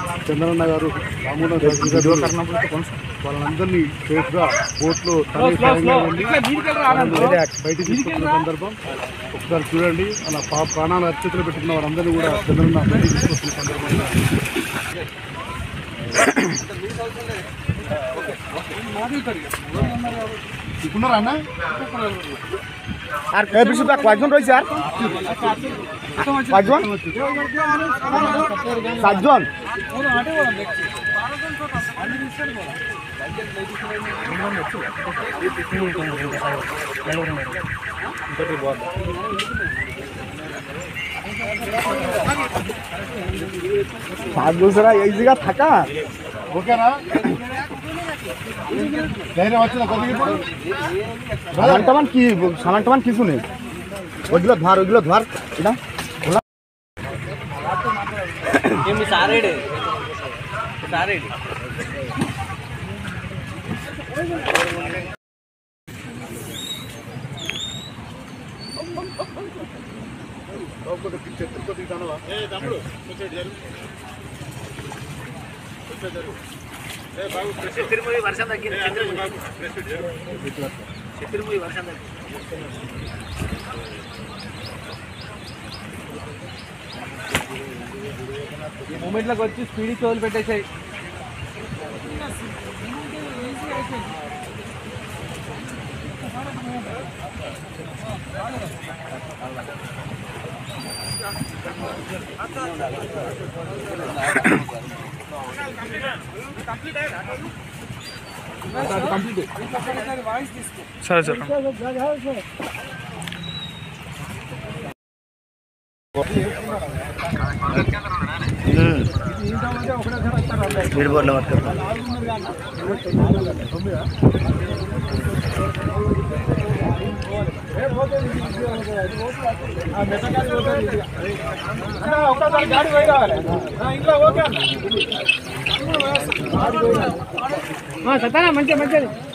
చంద్రన్న గారు రామూన గారు వాళ్ళందరినీ సేఫ్గా బోట్లో తనే సాయంగా వెళ్ళి వాళ్ళని బయటికి తీసుకొచ్చిన సందర్భం ఒకసారి చూడండి అలా పా ప్రాణాలు అత్యతలు పెట్టుకున్న వారందరినీ కూడా చంద్రన్న బయటికి తీసుకొచ్చిన సందర్భంగా ఇప్పుడున్నారా అన్న আর এই বিষয়টা কয়জন রয়েছে আর কয়জন চারজন সাত বছরা এই জায়গা থাকা ఓకేనా ధైర్యం వచ్చిందా కొద్దిగా ఇప్పుడు সামান টামান কি সামান টামান কিছু নেই ওইগুলো ধর ওইগুলো ধর এটা సారేడు సారేడు చిత్రమూరి వర్షం తగ్గింది చిత్రమూరి వర్షం తగ్గింది ఈ మూమెంట్లోకి వచ్చి స్పీడ్ తోలు పెట్టేసాయి సరే సార్ వీడు బోర్డులో పట్టుకో సత్తానా మంచిగా మంచిగా